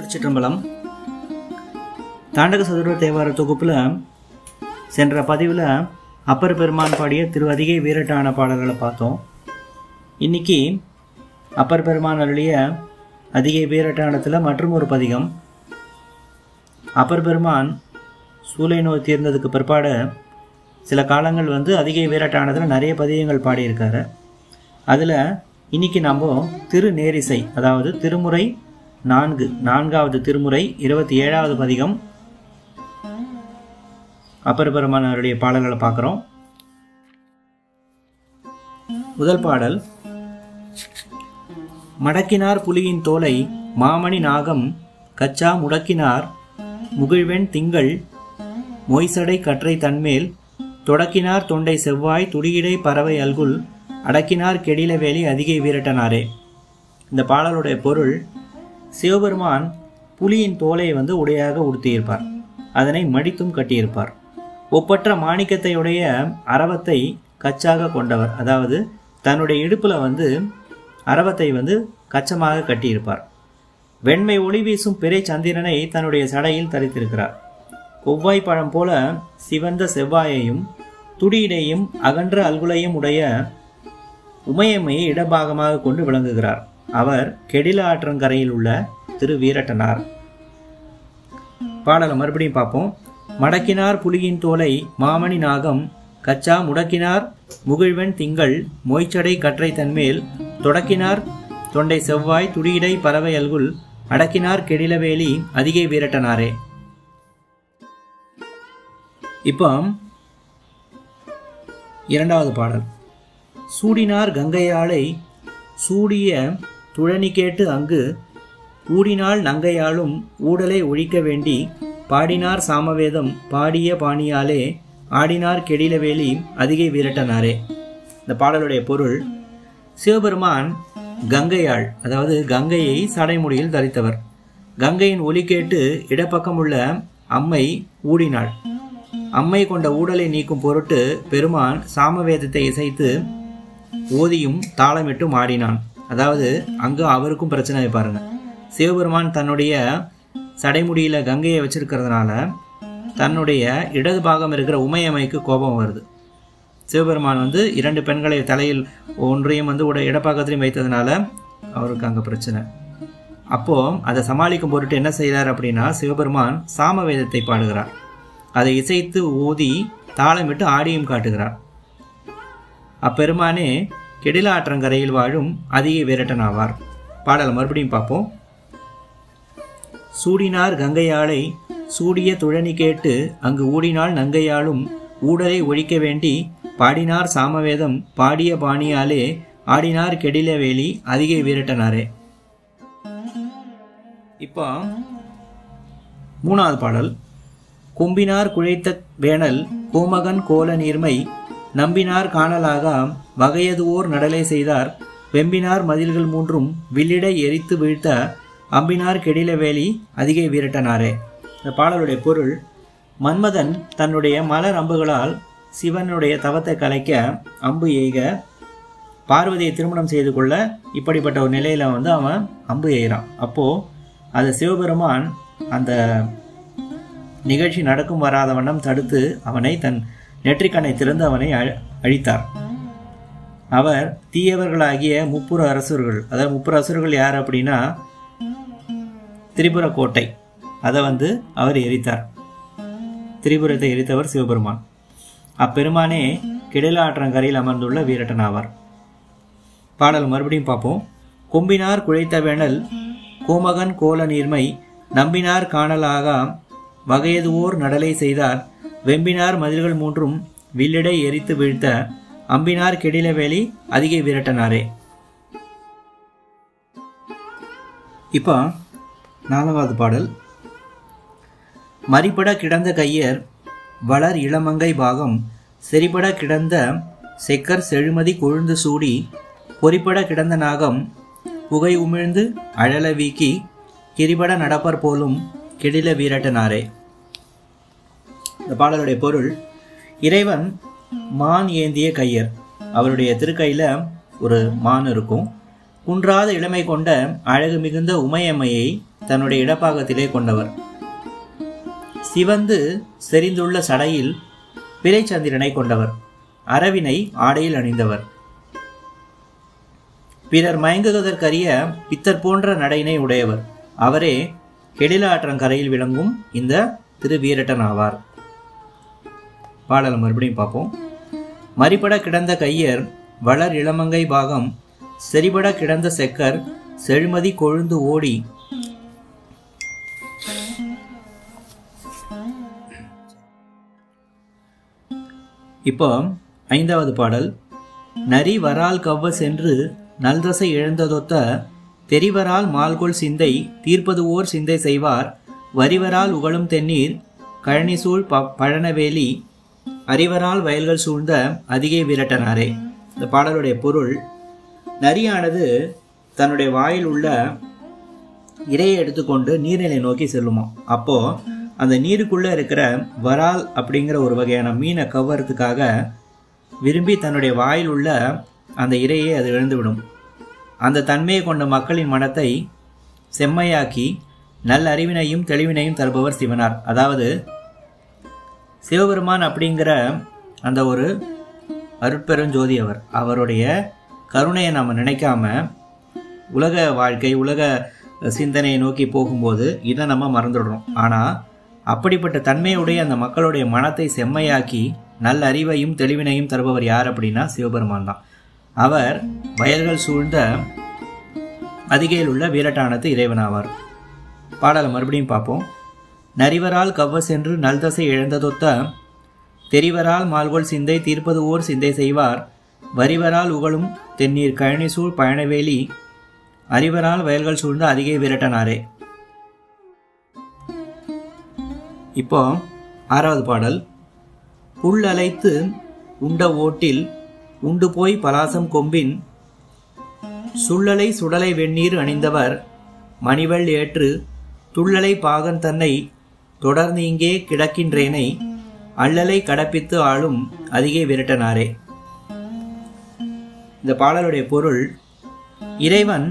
திருச்சிற்றம்பலம் தாண்டக சதுர தேவார தொகுப்பில் சென்ற பதிவில் அப்பர் பெருமான் பாடிய திரு அதிகை வீரட்டான பாடல்களை பார்த்தோம் இன்னைக்கு அப்பர் பெருமான் அருளிய அதிகை வீரட்டானத்தில் மற்றும் ஒரு பதிகம் அப்பர் பெருமான் சூளை நோய் தீர்ந்ததுக்கு பிற்பாடு சில காலங்கள் வந்து அதிகை வீரட்டானத்தில் நிறைய பதிகங்கள் பாடியிருக்காரு அதில் இன்னைக்கு நம்ம திரு நேரிசை அதாவது திருமுறை நான்கு நான்காவது திருமுறை இருபத்தி ஏழாவது பதிகம் அப்பர் பெருமானாருடைய பாடல்களை பார்க்குறோம் முதல் பாடல் மடக்கினார் புலியின் தோலை மாமணி நாகம் கச்சா முடக்கினார் முகிழ்வெண் திங்கள் மொய்சடை கற்றை தன்மேல் தொடக்கினார் தொண்டை செவ்வாய் துடியிடை பறவை அல்குல் அடக்கினார் கெடிலவேலி அதிகை வீரட்டனாரே இந்த பாடலுடைய பொருள் சிவபெருமான் புலியின் தோலை வந்து உடையாக உடுத்தியிருப்பார் அதனை மடித்தும் கட்டியிருப்பார் ஒப்பற்ற மாணிக்கத்தையுடைய அரவத்தை கச்சாக கொண்டவர் அதாவது தன்னுடைய இடுப்பில் வந்து அரவத்தை வந்து கச்சமாக கட்டியிருப்பார் வெண்மை ஒளி வீசும் பிறை சந்திரனை தன்னுடைய சடையில் தரித்திருக்கிறார் கொவ்வாய் பழம் போல சிவந்த செவ்வாயையும் துடியிடையும் அகன்ற அல்குலையும் உடைய உமையம்மையை இடபாகமாக கொண்டு விளங்குகிறார் அவர் கெடில ஆற்றங்கரையில் உள்ள திரு வீரட்டனார் பாடலை மறுபடியும் பார்ப்போம் மடக்கினார் புலியின் தோலை மாமணி நாகம் கச்சா முடக்கினார் முகிழ்வன் திங்கள் மொய்ச்சடை கற்றை தன்மேல் தொடக்கினார் தொண்டை செவ்வாய் துடியிடை பறவை அல்குல் அடக்கினார் கெடிலவேலி அதிகை வீரட்டனாரே இப்போ இரண்டாவது பாடல் சூடினார் கங்கையாளை சூடிய துழனி கேட்டு அங்கு ஊடினாள் நங்கையாலும் ஊடலை ஒழிக்க வேண்டி பாடினார் சாமவேதம் பாடிய பாணியாலே ஆடினார் கெடிலவேலி அதிகை வீரட்டனாரே இந்த பாடலுடைய பொருள் சிவபெருமான் கங்கையாள் அதாவது கங்கையை சடைமுடியில் தரித்தவர் கங்கையின் ஒலி கேட்டு இடப்பக்கம் உள்ள அம்மை ஊடினாள் அம்மை கொண்ட ஊடலை நீக்கும் பொருட்டு பெருமான் சாமவேதத்தை இசைத்து ஓதியும் தாளமிட்டும் ஆடினான் அதாவது அங்கு அவருக்கும் பிரச்சனை பாருங்க சிவபெருமான் தன்னுடைய சடைமுடியில கங்கையை வச்சிருக்கிறதுனால தன்னுடைய இடது பாகம் இருக்கிற உமையம்மைக்கு கோபம் வருது சிவபெருமான் வந்து இரண்டு பெண்களை தலையில் ஒன்றையும் வந்து உட இடப்பாக்கத்திலையும் வைத்ததுனால அவருக்கு அங்கே பிரச்சனை அப்போ அதை சமாளிக்கும் பொருட்டு என்ன செய்கிறார் அப்படின்னா சிவபெருமான் சாமவேதத்தை பாடுகிறார் அதை இசைத்து ஊதி தாளமிட்டு ஆடியும் காட்டுகிறார் அப்பெருமானே கெடில ஆற்றங்கரையில் வாழும் அதிக வீரட்டன் ஆவார் பாடலை மறுபடியும் பார்ப்போம் சூடினார் கங்கையாளை சூடிய துழனி கேட்டு அங்கு ஊடினாள் நங்கையாலும் ஊடலை ஒழிக்க வேண்டி பாடினார் சாமவேதம் பாடிய பாணியாலே ஆடினார் கெடிலவேலி அதிக வீரட்டனாரே இப்போ மூணாவது பாடல் கும்பினார் குழைத்த வேணல் கோமகன் கோல நீர்மை நம்பினார் காணலாக வகையதுவோர் நடலை செய்தார் வெம்பினார் மதில்கள் மூன்றும் வில்லிடை எரித்து வீழ்த்த அம்பினார் கெடிலவேலி அதிகை வீரட்டனாரே இந்த பாடலுடைய பொருள் மன்மதன் தன்னுடைய மலர் அம்புகளால் சிவனுடைய தவத்தை கலைக்க அம்பு எய்க பார்வதியை திருமணம் செய்து கொள்ள இப்படிப்பட்ட ஒரு நிலையில வந்து அவன் அம்பு எய்கிறான் அப்போ அது சிவபெருமான் அந்த நிகழ்ச்சி நடக்கும் வராத வண்ணம் தடுத்து அவனை தன் நெற்றிக்கண்ணை திறந்து அவனை அழித்தார் அவர் தீயவர்களாகிய முப்புற அரசர்கள் அதாவது முப்புற அரசர்கள் யார் அப்படின்னா திரிபுர கோட்டை அதை வந்து அவர் எரித்தார் திரிபுரத்தை எரித்தவர் சிவபெருமான் அப்பெருமானே கிடல ஆற்றங்கரையில் அமர்ந்துள்ள வீரட்டன் ஆவார் பாடல் மறுபடியும் பார்ப்போம் கொம்பினார் குழைத்த வேணல் கோமகன் கோல நீர்மை நம்பினார் காணலாக வகையதுவோர் நடலை செய்தார் வெம்பினார் மதில்கள் மூன்றும் வில்லிடை எரித்து வீழ்த்த அம்பினார் கெடிலவேலி அதிக விரட்டனாரே இப்போ நாலாவது பாடல் மறிப்பட கிடந்த கையர் வளர் இளமங்கை பாகம் செறிபட கிடந்த செக்கர் செழுமதி கொழுந்து சூடி பொறிப்பட கிடந்த நாகம் புகை உமிழ்ந்து அழல வீக்கி கிரிபட நடப்பர் போலும் கெடில வீரட்டனாரே இந்த பாடலுடைய பொருள் இறைவன் மான் ஏந்திய கையர் அவருடைய திருக்கையில் ஒரு மான் இருக்கும் குன்றாத இளமை கொண்ட அழகு மிகுந்த உமையம்மையை தன்னுடைய இடப்பாகத்திலே கொண்டவர் சிவந்து செறிந்துள்ள சடையில் பிறைச்சந்திரனை கொண்டவர் அரவினை ஆடையில் அணிந்தவர் பிறர் மயங்குவதற்கரிய பித்தர் போன்ற நடையினை உடையவர் அவரே கெடிலாற்றங்கரையில் விளங்கும் இந்த திரு வீரட்டன் ஆவார் பாடலை மறுபடியும் பார்ப்போம் மறிபட கிடந்த கையர் வளர் இளமங்கை பாகம் செறிபட கிடந்த செக்கர் செழுமதி கொழுந்து ஓடி இப்போ ஐந்தாவது பாடல் நரி வரால் கவ்வ சென்று நல்தசை இழந்ததொத்த தெரிவரால் மால்கொள் சிந்தை தீர்ப்பது ஓர் சிந்தை செய்வார் வரிவரால் உகழும் தென்னீர் கழனிசூழ் ப பழனவேலி அறிவரால் வயல்கள் சூழ்ந்த அதிகை விரட்டனாரே இந்த பாடலுடைய பொருள் நரியானது தன்னுடைய வாயில் உள்ள இரையை எடுத்துக்கொண்டு நீர்நிலை நோக்கி செல்லுமா அப்போ அந்த நீருக்குள்ள இருக்கிற வரால் அப்படிங்கிற ஒரு வகையான மீனை கவர்றதுக்காக விரும்பி தன்னுடைய வாயில் உள்ள அந்த இரையை அது இழந்துவிடும் அந்த தன்மையை கொண்ட மக்களின் மனத்தை செம்மையாக்கி நல்ல அறிவினையும் தெளிவினையும் தருபவர் சிவனார் அதாவது சிவபெருமான் அப்படிங்கிற அந்த ஒரு அருட்பெருஞ்சோதி அவர் அவருடைய கருணையை நாம் நினைக்காம உலக வாழ்க்கை உலக சிந்தனையை நோக்கி போகும்போது இதை நம்ம மறந்துடுறோம் ஆனால் அப்படிப்பட்ட தன்மையுடைய அந்த மக்களுடைய மனத்தை செம்மையாக்கி நல்ல அறிவையும் தெளிவினையும் தருபவர் யார் அப்படின்னா சிவபெருமான் தான் அவர் வயல்கள் சூழ்ந்த அதிகையில் உள்ள வீரட்டானத்து இறைவனாவார் பாடலை மறுபடியும் பார்ப்போம் நரிவரால் கவ்வ சென்று நல்தசை இழந்ததொத்த தெரிவரால் மால்கொள் சிந்தை தீர்ப்பது ஓர் சிந்தை செய்வார் வரிவரால் உகழும் தென்னீர் கழனிசூழ் பயணவேலி அறிவரால் வயல்கள் சூழ்ந்த அதிகை விரட்டனாரே இப்போ ஆறாவது பாடல் புல் அலைத்து உண்ட ஓட்டில் உண்டு போய் பலாசம் கொம்பின் சுள்ளலை சுடலை வெந்நீர் அணிந்தவர் மணிவள் ஏற்று துள்ளலை பாகன் தன்னை தொடர்ந்து இங்கே கிடக்கின்றேனை அள்ளலை கடப்பித்து ஆளும் அதிகை விரட்டனாரே இந்த பாடலுடைய பொருள் இறைவன்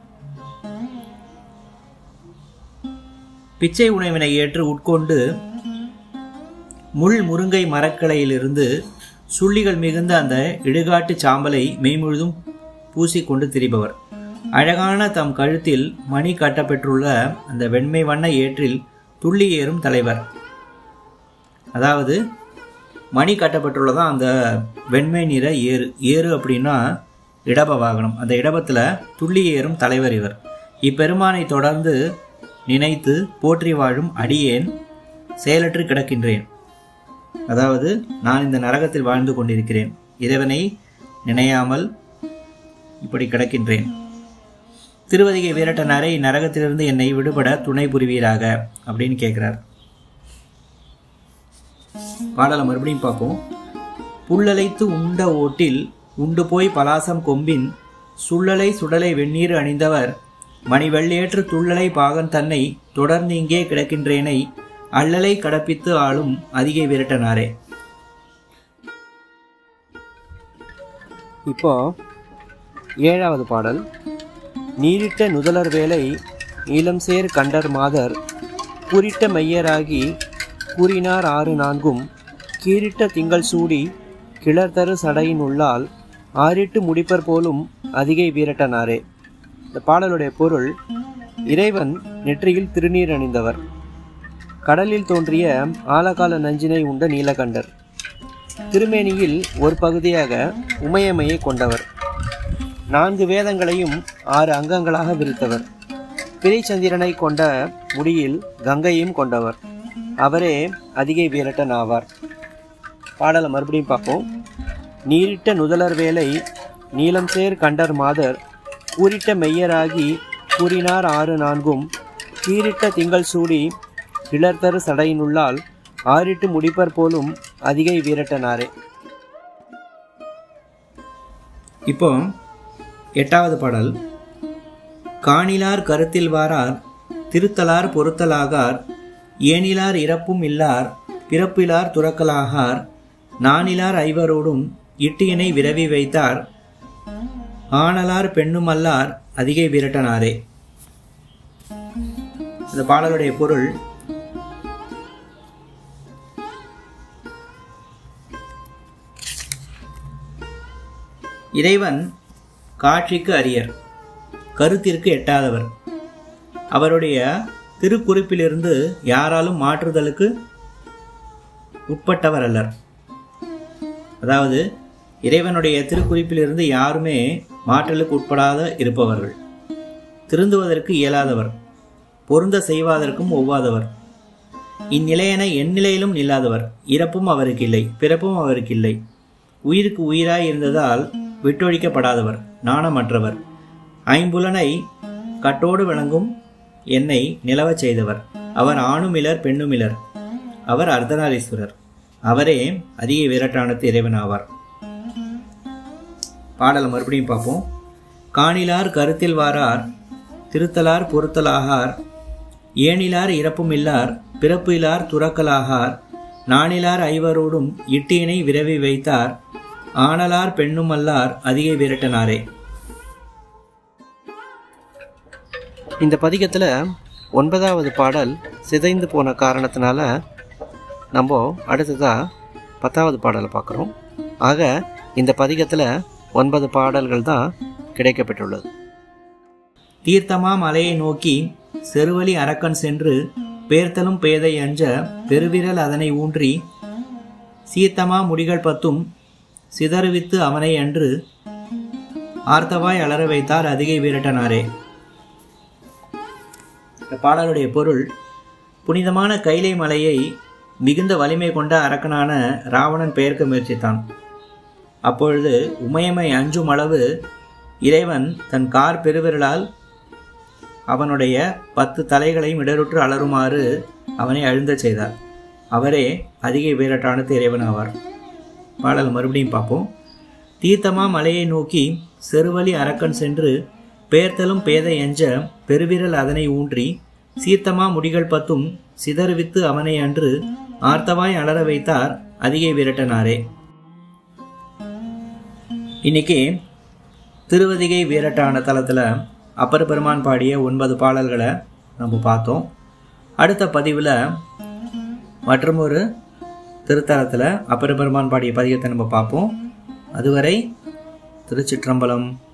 பிச்சை உணவினை ஏற்று உட்கொண்டு முள் முருங்கை மரக்கிளையிலிருந்து சுள்ளிகள் மிகுந்த அந்த இடுகாட்டு சாம்பலை மெய்முழுதும் பூசிக்கொண்டு திரிபவர் அழகான தம் கழுத்தில் மணி கட்டப்பெற்றுள்ள அந்த வெண்மை வண்ண ஏற்றில் துள்ளி ஏறும் தலைவர் அதாவது மணி கட்டப்பட்டுள்ளதான் அந்த வெண்மை நிற ஏறு ஏறு அப்படின்னா இடப வாகனம் அந்த இடபத்தில் துள்ளி ஏறும் தலைவர் இவர் இப்பெருமானை தொடர்ந்து நினைத்து போற்றி வாழும் அடியேன் செயலற்று கிடக்கின்றேன் அதாவது நான் இந்த நரகத்தில் வாழ்ந்து கொண்டிருக்கிறேன் இறைவனை நினையாமல் இப்படி கிடக்கின்றேன் திருவதிகை வீரட்டனாரை இந்நரகத்திலிருந்து என்னை விடுபட துணை புரிவீராக அப்படின்னு கேட்கிறார் பாடலை மறுபடியும் பார்ப்போம் புல்லலைத்து உண்ட ஓட்டில் உண்டு போய் பலாசம் கொம்பின் சுள்ளலை சுடலை வெந்நீர் அணிந்தவர் மணி வெள்ளேற்று துள்ளலை பாகன் தன்னை தொடர்ந்து இங்கே கிடக்கின்றேனை அள்ளலை கடப்பித்து ஆளும் அதிகை விரட்டனாரே இப்போ ஏழாவது பாடல் நீரிட்ட நுதலர் வேலை நீலம் சேர் கண்டர் மாதர் குறிட்ட மையராகி கூறினார் ஆறு நான்கும் கீரிட்ட திங்கள் சூடி கிளர்தரு சடையின் உள்ளால் ஆறிட்டு முடிப்பர் போலும் அதிகை வீரட்டனாரே இந்த பாடலுடைய பொருள் இறைவன் நெற்றியில் திருநீர் அணிந்தவர் கடலில் தோன்றிய ஆலகால நஞ்சினை உண்ட நீலகண்டர் திருமேனியில் ஒரு பகுதியாக உமையமையை கொண்டவர் நான்கு வேதங்களையும் ஆறு அங்கங்களாக விரித்தவர் பிறைச்சந்திரனை கொண்ட முடியில் கங்கையும் கொண்டவர் அவரே அதிகை வீரட்டன் ஆவார் பாடலை மறுபடியும் பார்ப்போம் நீரிட்ட நுதலர் வேலை நீலம் சேர் கண்டர் மாதர் கூறிட்ட மெய்யராகி கூறினார் ஆறு நான்கும் கீரிட்ட திங்கள் சூடி கிளர்தரு சடையினுள்ளால் ஆறிட்டு முடிப்பர் போலும் அதிகை வீரட்டனாரே இப்போ எட்டாவது பாடல் காணிலார் கருத்தில் வாரார் திருத்தலார் பொருத்தலாகார் ஏனிலார் இறப்பும் இல்லார் பிறப்பிலார் துறக்கலாகார் நானிலார் ஐவரோடும் இட்டியனை விரவி வைத்தார் ஆனலார் பெண்ணுமல்லார் அதிகை விரட்டனாரே இந்த பாடலுடைய பொருள் இறைவன் காட்சிக்கு அரியர் கருத்திற்கு எட்டாதவர் அவருடைய திருக்குறிப்பிலிருந்து யாராலும் மாற்றுதலுக்கு உட்பட்டவர் அல்லர் அதாவது இறைவனுடைய திருக்குறிப்பிலிருந்து யாருமே மாற்றலுக்கு உட்படாத இருப்பவர்கள் திருந்துவதற்கு இயலாதவர் பொருந்த செய்வதற்கும் ஒவ்வாதவர் இந்நிலையென எந்நிலையிலும் நில்லாதவர் இறப்பும் அவருக்கு இல்லை பிறப்பும் அவருக்கு இல்லை உயிருக்கு உயிராய் இருந்ததால் விட்டொழிக்கப்படாதவர் நாணமற்றவர் ஐம்புலனை கட்டோடு விளங்கும் என்னை நிலவச் செய்தவர் அவர் ஆணுமிலர் பெண்ணுமிலர் அவர் அர்த்தநாரீஸ்வரர் அவரே அதிக விரட்டானத்து இறைவன் ஆவார் பாடலை மறுபடியும் பார்ப்போம் காணிலார் கருத்தில் வாரார் திருத்தலார் பொருத்தலாகார் ஏனிலார் இறப்பும் இல்லார் பிறப்பு இல்லார் துறக்கலாகார் நாணிலார் ஐவரோடும் இட்டியினை விரவி வைத்தார் ஆனலார் பெண்ணும் அல்லார் அதிக விரட்டனாரே இந்த பதிகத்தில் ஒன்பதாவது பாடல் சிதைந்து போன காரணத்தினால நம்ம அடுத்ததாக பத்தாவது பாடலை பார்க்குறோம் ஆக இந்த பதிகத்தில் ஒன்பது பாடல்கள் தான் கிடைக்கப்பெற்றுள்ளது தீர்த்தமா மலையை நோக்கி செருவழி அரக்கன் சென்று பேர்த்தலும் பேதை அஞ்ச பெருவிரல் அதனை ஊன்றி சீர்த்தமா முடிகள் பத்தும் சிதறுவித்து அவனை அன்று ஆர்த்தவாய் அலற வைத்தார் அதிகை வீரட்டனாரே இந்த பாடலுடைய பொருள் புனிதமான கைலை மலையை மிகுந்த வலிமை கொண்ட அரக்கனான ராவணன் பெயர்க்க முயற்சித்தான் அப்பொழுது உமையமை அஞ்சும் அளவு இறைவன் தன் கார் பெருவிரலால் அவனுடைய பத்து தலைகளையும் இடருற்று அலறுமாறு அவனை அழுந்தச் செய்தார் அவரே அதிக வீரட்டான இறைவன் ஆவார் பாடல் மறுபடியும் பார்ப்போம் தீர்த்தமா மலையை நோக்கி செருவழி அரக்கன் சென்று பேர்த்தலும் பேதை எஞ்ச பெருவிரல் அதனை ஊன்றி சீர்த்தமா முடிகள் பத்தும் சிதறுவித்து அவனை அன்று ஆர்த்தவாய் அலற வைத்தார் அதிகை விரட்டனாரே இன்னைக்கு திருவதிகை வீரட்டான தளத்தில் அப்பர் பெருமான் பாடிய ஒன்பது பாடல்களை நம்ம பார்த்தோம் அடுத்த பதிவில் மற்றொரு திருத்தலத்தில் அப்பர் பெருமான் பாடிய பதிகத்தை நம்ம பார்ப்போம் அதுவரை திருச்சிற்றம்பலம்